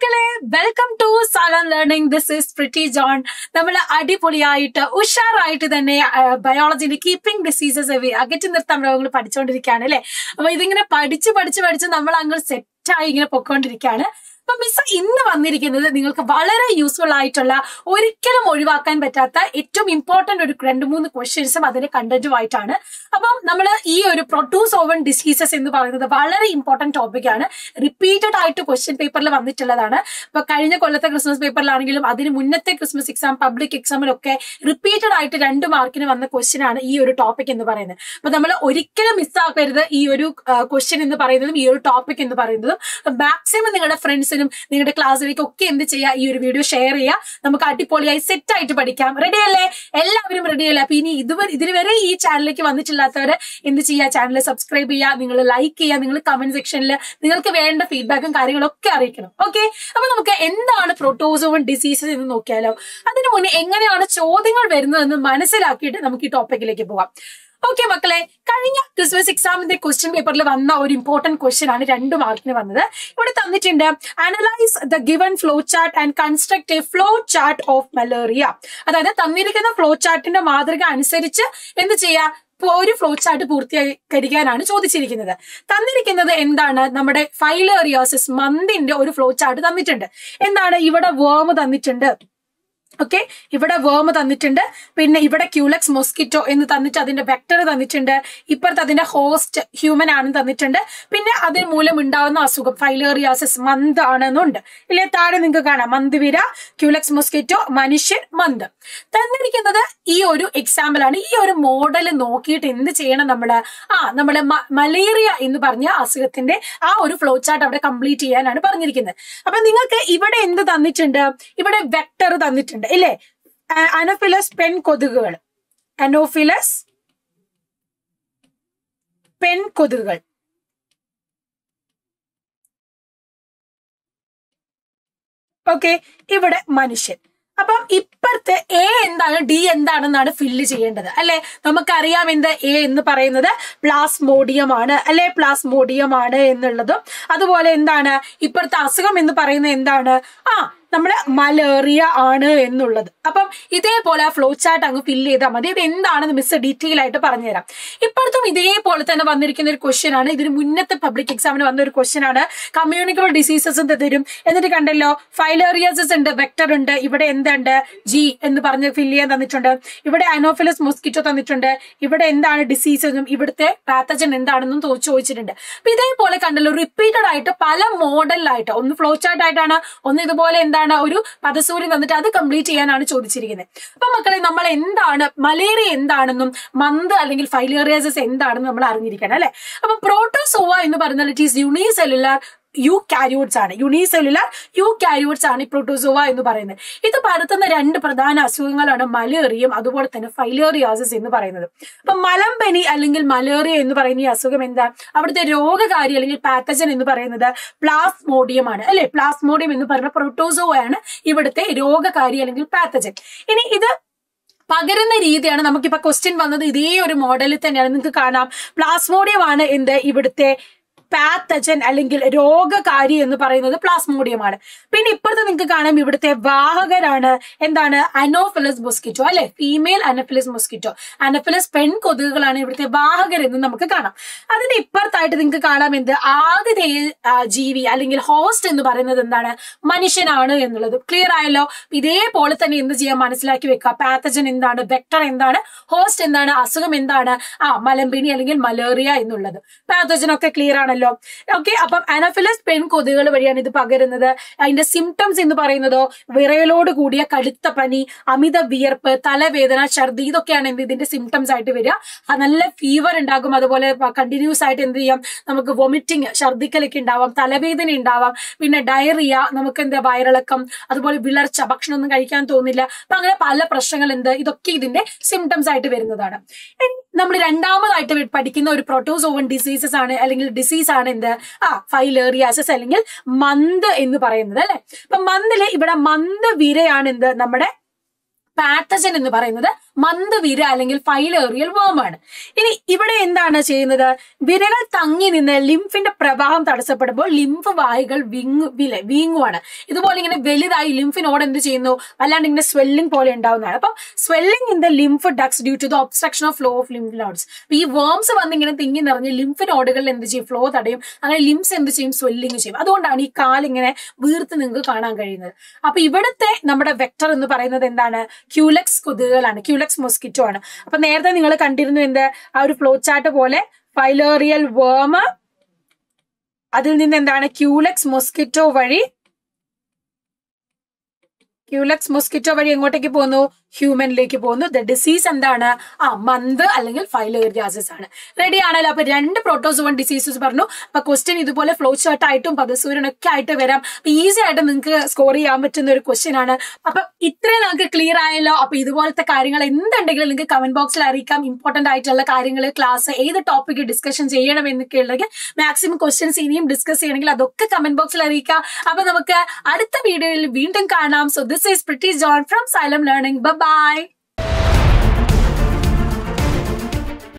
മക്കളെ welcome to Xylem learning this is Pretty John നമ്മൾ അടിപൊളിയായിട്ട് ഉഷാറായിട്ട് തന്നെ ബയോളജിയിൽ കീപ്പിംഗ് ഡിസീസസ് അകറ്റി നിർത്താൻ രോഗങ്ങൾ പഠിച്ചുകൊണ്ടിരിക്കുകയാണ് അല്ലെ അപ്പൊ ഇതിങ്ങനെ പഠിച്ച് പഠിച്ച് പഠിച്ച് നമ്മൾ അങ്ങ് സെറ്റായി ഇങ്ങനെ പൊക്കോണ്ടിരിക്കുകയാണ് അപ്പൊ മിസ് ഇന്ന് വന്നിരിക്കുന്നത് നിങ്ങൾക്ക് വളരെ യൂസ്ഫുൾ ആയിട്ടുള്ള ഒരിക്കലും ഒഴിവാക്കാൻ പറ്റാത്ത ഏറ്റവും ഇമ്പോർട്ടന്റ് ഒരു രണ്ട് മൂന്ന് ക്വസ്റ്റ്യൻസും അതിന്റെ കണ്ടന്റുമായിട്ടാണ് അപ്പം നമ്മൾ ഈ ഒരു പ്രൊട്ടൂസ് ഓവൻ ഡിസീസസ് എന്ന് പറയുന്നത് വളരെ ഇമ്പോർട്ടന്റ് ടോപ്പിക് ആണ് റിപ്പീറ്റഡ് ആയിട്ട് ക്വസ്റ്റ്യൻ പേപ്പറിൽ വന്നിട്ടുള്ളതാണ് ഇപ്പൊ കഴിഞ്ഞ കൊല്ലത്തെ ക്രിസ്മസ് പേപ്പറിലാണെങ്കിലും അതിന് മുന്നത്തെ ക്രിസ്മസ് എക്സാം പബ്ലിക് എക്സാമിലൊക്കെ റിപ്പീറ്റഡ് ആയിട്ട് രണ്ട് മാർക്കിന് വന്ന ക്വസ്റ്റ്യൻ ആണ് ഈ ഒരു ടോപ്പിക് എന്ന് പറയുന്നത് അപ്പൊ നമ്മൾ ഒരിക്കലും മിസ്സാക്കരുത് ഈ ഒരു ക്വസ്റ്റ്യൻ എന്ന് പറയുന്നതും ഈ ഒരു ടോപ്പിക് എന്ന് പറയുന്നതും മാക്സിമം നിങ്ങളുടെ ഫ്രണ്ട്സിനും നിങ്ങളുടെ ക്ലാസ്സിലേക്ക് ഒക്കെ എന്ത് ചെയ്യുക ഈ ഒരു വീഡിയോ ഷെയർ ചെയ്യുക നമുക്ക് അടിപൊളിയായി സെറ്റ് ആയിട്ട് പഠിക്കാം റെഡി അല്ലേ എല്ലാവരും റെഡി അല്ലേ അപ്പൊ ഇനി ഇതുവരെ ഇതിന് വരെ ഈ ചാനലിലേക്ക് വന്നിട്ടില്ലാത്തവര് എന്ത് ചെയ്യുക ചാനൽ സബ്സ്ക്രൈബ് ചെയ്യുക നിങ്ങൾ ലൈക്ക് ചെയ്യുക നിങ്ങൾ കമന്റ് സെക്ഷനിൽ നിങ്ങൾക്ക് വേണ്ട ഫീഡ്ബാക്കും കാര്യങ്ങളൊക്കെ അറിയിക്കണം ഓക്കെ അപ്പൊ നമുക്ക് എന്താണ് പ്രോട്ടോസോവൻ ഡിസീസസ് എന്ന് നോക്കിയാലോ അതിനു മുന്നേ എങ്ങനെയാണ് ചോദ്യങ്ങൾ വരുന്നതെന്ന് മനസ്സിലാക്കിയിട്ട് നമുക്ക് ഈ ടോപ്പിക്കിലേക്ക് പോവാം ഓക്കെ മക്കളെ കഴിഞ്ഞ ക്രിസ്മസ് എക്സാമിന്റെ ക്വസ്റ്റ്യൻ പേപ്പറിൽ വന്ന ഒരു ഇമ്പോർട്ടന്റ് ക്വസ്റ്റ്യൻ ആണ് രണ്ട് മാർക്കിന് വന്നത് ഇവിടെ തന്നിട്ടുണ്ട് analyse the given flow chart and construct a flow chart of malaria അതായത് തന്നിരിക്കുന്ന ഫ്ലോ ചാർട്ടിന്റെ മാതൃക അനുസരിച്ച് എന്ത് ചെയ്യാ ഇപ്പൊ ഒരു ഫ്ലോ ചാർട്ട് പൂർത്തീകരിക്കാനാണ് ചോദിച്ചിരിക്കുന്നത് തന്നിരിക്കുന്നത് എന്താണ് നമ്മുടെ ഫൈലേറിയോസിസ് മന്തിന്റെ ഒരു ഫ്ലോ ചാർട്ട് തന്നിട്ടുണ്ട് എന്താണ് ഇവിടെ വേം തന്നിട്ടുണ്ട് ഓക്കെ ഇവിടെ വേം തന്നിട്ടുണ്ട് പിന്നെ ഇവിടെ ക്യൂലക്സ് മൊസ്കിറ്റോ എന്ന് തന്നിട്ട് അതിന്റെ വെക്ടർ തന്നിട്ടുണ്ട് ഇപ്പുറത്ത് അതിന്റെ ഹോസ്റ്റ് ഹ്യൂമൻ ആണെന്ന് തന്നിട്ടുണ്ട് പിന്നെ അതിന് മൂലം ഉണ്ടാവുന്ന അസുഖം ഫൈലേറിയാസിസ് മന്ത് ആണെന്നുണ്ട് ഇല്ലേ താഴെ നിങ്ങൾക്ക് കാണാം മന്ത് വിര ക്യൂലക്സ് മൊസ്കിറ്റോ മനുഷ്യൻ മന്ത് തന്നിരിക്കുന്നത് ഈ ഒരു എക്സാമ്പിൾ ആണ് ഈ ഒരു മോഡൽ നോക്കിയിട്ട് എന്ത് ചെയ്യണം നമ്മള് ആ നമ്മള് മലേറിയ എന്ന് പറഞ്ഞ അസുഖത്തിന്റെ ആ ഒരു ഫ്ലോ ചാർട്ട് അവിടെ കംപ്ലീറ്റ് ചെയ്യാനാണ് പറഞ്ഞിരിക്കുന്നത് അപ്പൊ നിങ്ങൾക്ക് ഇവിടെ എന്ത് തന്നിട്ടുണ്ട് ഇവിടെ വെക്ടർ തന്നിട്ടുണ്ട് ഇല്ലേ അനോഫിലസ് പെൻ കൊതുകുകൾ അനോഫിലസ് പെൻ കൊതുകുകൾ ഓക്കെ ഇവിടെ മനുഷ്യൻ അപ്പം ഇപ്പുറത്തെ എ എന്താണ് ഡി എന്താണെന്നാണ് ഫില്ല് ചെയ്യേണ്ടത് അല്ലെ നമുക്കറിയാം എന്ത് എ എന്ന് പറയുന്നത് പ്ലാസ്മോഡിയം ആണ് അല്ലെ പ്ലാസ്മോഡിയം ആണ് എന്നുള്ളതും അതുപോലെ എന്താണ് ഇപ്പുറത്തെ അസുഖം എന്ന് പറയുന്നത് എന്താണ് ആ നമ്മള് മലേറിയ ആണ് എന്നുള്ളത് അപ്പം ഇതേപോലെ ആ ഫ്ലോ ചാർട്ട് അങ്ങ് ഫില്ല് ചെയ്താൽ മതി ഇത് എന്താണെന്ന് മിസ് ഡീറ്റെയിൽ ആയിട്ട് പറഞ്ഞുതരാം ഇപ്പോഴത്തും ഇതേപോലെ തന്നെ വന്നിരിക്കുന്ന ഒരു ക്വസ്റ്റ്യൻ ആണ് ഇതിന് മുന്നത്തെ പബ്ലിക് എക്സാമിന് വന്ന ഒരു ക്വസ്റ്റ്യൻ ആണ് കമ്മ്യൂണിക്കബിൾ ഡിസീസസ് തരും എന്നിട്ട് കണ്ടല്ലോ ഫൈലേറിയസസ് ഉണ്ട് വെക്ടർ ഉണ്ട് ഇവിടെ എന്തുണ്ട് ജി എന്ന് പറഞ്ഞ് ഫില്ല് ചെയ്യാൻ തന്നിട്ടുണ്ട് ഇവിടെ അനോഫിലസ് മൊസ്കിറ്റോ തന്നിട്ടുണ്ട് ഇവിടെ എന്താണ് ഡിസീസസും ഇവിടുത്തെ പാത്തജൻ എന്താണെന്നും ചോദിച്ചിട്ടുണ്ട് അപ്പൊ ഇതേപോലെ കണ്ടല്ലോ റിപ്പീറ്റഡ് ആയിട്ട് പല മോഡലിലായിട്ട് ഒന്ന് ഫ്ലോ ചാർട്ട് ആയിട്ടാണ് ഒന്ന് ഇതുപോലെ എന്താണ് എന്താണ് ഒരു പദസൂര്യൻ തന്നിട്ട് അത് കംപ്ലീറ്റ് ചെയ്യാനാണ് ചോദിച്ചിരിക്കുന്നത് അപ്പൊ മക്കളെ നമ്മൾ എന്താണ് മലേറിയ എന്താണെന്നും മന്ത് അല്ലെങ്കിൽ ഫൈലേറിയസസ് എന്താണെന്നും നമ്മൾ അറിഞ്ഞിരിക്കണം അല്ലെ അപ്പൊ പ്രോട്ടോസോവ എന്ന് പറയുന്നത് it is unicellular eukaryotes ആണ് യൂണിസെല്ലുലാർ യു കാരിയോട്സ് ആണ് ഈ പ്രോട്ടോസോവ എന്ന് പറയുന്നത് ഇത് പരത്തുന്ന രണ്ട് പ്രധാന അസുഖങ്ങളാണ് മലേറിയം അതുപോലെ തന്നെ ഫൈലേറിയാസിസ് എന്ന് പറയുന്നത് അപ്പൊ മലമ്പനി അല്ലെങ്കിൽ മലേറിയ എന്ന് പറയുന്ന ഈ അസുഖം എന്താ അവിടുത്തെ രോഗകാരി അല്ലെങ്കിൽ പാത്തജൻ എന്ന് പറയുന്നത് പ്ലാസ്മോഡിയം ആണ് അല്ലെ പ്ലാസ്മോഡിയം എന്ന് പറയുന്ന പ്രോട്ടോസോവ ആണ് ഇവിടുത്തെ രോഗകാരി അല്ലെങ്കിൽ പാത്തജൻ ഇനി ഇത് പകരുന്ന രീതിയാണ് നമുക്കിപ്പോ ക്വസ്റ്റ്യൻ വന്നത് ഇതേ ഒരു മോഡലിൽ തന്നെയാണ് നിങ്ങൾക്ക് കാണാം പ്ലാസ്മോഡിയം ആണ് എന്ത് ഇവിടുത്തെ പാത്തജൻ അല്ലെങ്കിൽ രോഗകാരി എന്ന് പറയുന്നത് പ്ലാസ്മോഡിയമാണ് പിന്നെ ഇപ്പുറത്ത് നിങ്ങൾക്ക് കാണാം ഇവിടുത്തെ വാഹകരാണ് എന്താണ് അനോഫിലസ് മൊസ്കിറ്റോ അല്ലെ ഫീമെയിൽ അനഫിലസ് മൊസ്കിറ്റോ അനഫിലസ് പെൺ കൊതുകുകളാണ് ഇവിടുത്തെ വാഹകർ എന്ന് നമുക്ക് കാണാം അതിന്റെ ഇപ്പുറത്തായിട്ട് നിങ്ങൾക്ക് കാണാം എന്ത് ആദ്യത്തെ ജീവി അല്ലെങ്കിൽ ഹോസ്റ്റ് എന്ന് പറയുന്നത് എന്താണ് മനുഷ്യനാണ് എന്നുള്ളത് ക്ലിയർ ആയല്ലോ ഇതേപോലെ തന്നെ എന്ത് ചെയ്യാൻ മനസ്സിലാക്കി വെക്കുക പാത്തജൻ എന്താണ് വെക്ടർ എന്താണ് ഹോസ്റ്റ് എന്താണ് അസുഖം എന്താണ് ആ മലമ്പിനി അല്ലെങ്കിൽ മലേറിയ എന്നുള്ളത് പാത്തജൻ ഒക്കെ ക്ലിയർ ആണല്ലോ ആണല്ലോ ഓക്കെ അപ്പം അനഫിലസ് പെൺ കൊതുകുകൾ വഴിയാണ് ഇത് പകരുന്നത് അതിന്റെ സിംറ്റംസ് എന്ന് പറയുന്നതോ വിറയലോട് കൂടിയ കടുത്ത പനി അമിത വിയർപ്പ് തലവേദന ഛർദി ഇതൊക്കെയാണ് എന്ത് ഇതിന്റെ സിംറ്റംസ് ആയിട്ട് വരിക നല്ല ഫീവർ ഉണ്ടാകും അതുപോലെ കണ്ടിന്യൂസ് ആയിട്ട് എന്ത് ചെയ്യാം നമുക്ക് വൊമിറ്റിംഗ് ഛർദിക്കലൊക്കെ ഉണ്ടാവാം തലവേദന ഉണ്ടാവാം പിന്നെ ഡയറിയ നമുക്ക് എന്താ വയറിളക്കം അതുപോലെ വിളർച്ച ഭക്ഷണമൊന്നും കഴിക്കാൻ തോന്നില്ല അപ്പൊ അങ്ങനെ പല പ്രശ്നങ്ങൾ എന്ത് ഇതൊക്കെ ഇതിന്റെ സിംറ്റംസ് ആയിട്ട് വരുന്നതാണ് നമ്മൾ രണ്ടാമതായിട്ട് പഠിക്കുന്ന ഒരു പ്രോട്ടോസോവൻ ഡിസീസസ് ആണ് അല്ലെങ്കിൽ ഡിസീസ് ആണ് എന്ത് ആ ഫൈലേറിയാസിസ് അല്ലെങ്കിൽ മന്ത് എന്ന് പറയുന്നത് അല്ലെ അപ്പൊ മന്തില് ഇവിടെ മന്ത് വിരയാണ് എന്ത് നമ്മുടെ പാത്തജൻ എന്ന് പറയുന്നത് മന്ദവിര അല്ലെങ്കിൽ ഫൈലേറിയൽ വേമാണ് ഇനി ഇവിടെ എന്താണ് ചെയ്യുന്നത് വിരകൾ തങ്ങി നിന്ന് ലിംഫിന്റെ പ്രവാഹം തടസ്സപ്പെടുമ്പോൾ ലിംഫ് വായുകൾ വിങ്ങു വില വീങ്ങുവാണ് ഇതുപോലെ ഇങ്ങനെ വലുതായി ലിംഫിനോട് എന്ത് ചെയ്യുന്നു വല്ലാണ്ട് ഇങ്ങനെ സ്വെല്ലിംഗ് പോലെ ഉണ്ടാവുന്നതാണ് അപ്പം swelling in the lymph ducts due to the obstruction of flow of lymph nodes ഈ വേംസ് വന്ന് ഇങ്ങനെ തിങ്ങി നിറഞ്ഞ് ലിംഫ് നോഡുകളിൽ എന്ത് ചെയ്യും ഫ്ലോ തടയും അങ്ങനെ ലിംസ് എന്ത് ചെയ്യും സ്വെല്ലിംഗ് ചെയ്യും അതുകൊണ്ടാണ് ഈ കാലിങ്ങനെ വീർത്ത് നിങ്ങൾക്ക് കാണാൻ കഴിയുന്നത് അപ്പൊ ഇവിടുത്തെ നമ്മുടെ വെക്ടർ എന്ന് പറയുന്നത് എന്താണ് ക്യൂലക്സ് കൊതുകുകളാണ് ക്യൂലക്സ് മൊസ്കിറ്റോ ആണ് അപ്പൊ നേരത്തെ നിങ്ങൾ കണ്ടിരുന്നു എന്ത് ആ ഒരു ഫ്ലോ ചാർട്ട് പോലെ ഫൈലേറിയൽ വേമ അതിൽ നിന്ന് എന്താണ് ക്യൂലക്സ് മൊസ്കിറ്റോ വഴി ക്യൂലക്സ് മൊസ്കിറ്റോ വഴി എങ്ങോട്ടേക്ക് പോകുന്നു ഹ്യൂമനിലേക്ക് പോകുന്നു ദ ഡിസീസ് എന്താണ് ആ മന്ത് അല്ലെങ്കിൽ ഫൈലേറിയാസിസ് ആണ് റെഡി ആണല്ലോ അപ്പൊ രണ്ട് പ്രോട്ടോസോൺ ഡിസീസസ് പറഞ്ഞു അപ്പൊ ക്വസ്റ്റ്യൻ ഇതുപോലെ ഫ്ലോ ചാർട്ട് ആയിട്ടും പദസൂര്യനൊക്കെ ആയിട്ട് വരാം അപ്പൊ ഈസി ആയിട്ട് നിങ്ങൾക്ക് സ്കോർ ചെയ്യാൻ പറ്റുന്ന ഒരു ക്വസ്റ്റ്യൻ ആണ് അപ്പൊ ഇത്രയും നിങ്ങൾക്ക് ക്ലിയർ ആയല്ലോ അപ്പൊ ഇതുപോലത്തെ കാര്യങ്ങൾ എന്തുണ്ടെങ്കിലും നിങ്ങൾക്ക് കമന്റ് ബോക്സിൽ അറിയിക്കാം ഇമ്പോർട്ടന്റ് ആയിട്ടുള്ള കാര്യങ്ങൾ ക്ലാസ് ഏത് ടോപ്പിക് ഡിസ്കഷൻ ചെയ്യണം എന്നൊക്കെ ഉണ്ടെങ്കിൽ മാക്സിമം ക്വസ്റ്റ്യൻസ് ഇനിയും ഡിസ്കസ് ചെയ്യണമെങ്കിൽ അതൊക്കെ കമന്റ് ബോക്സിൽ അറിയിക്കാം അപ്പൊ നമുക്ക് അടുത്ത വീഡിയോയിൽ വീണ്ടും കാണാം so this is Pretty John from Xylem learning by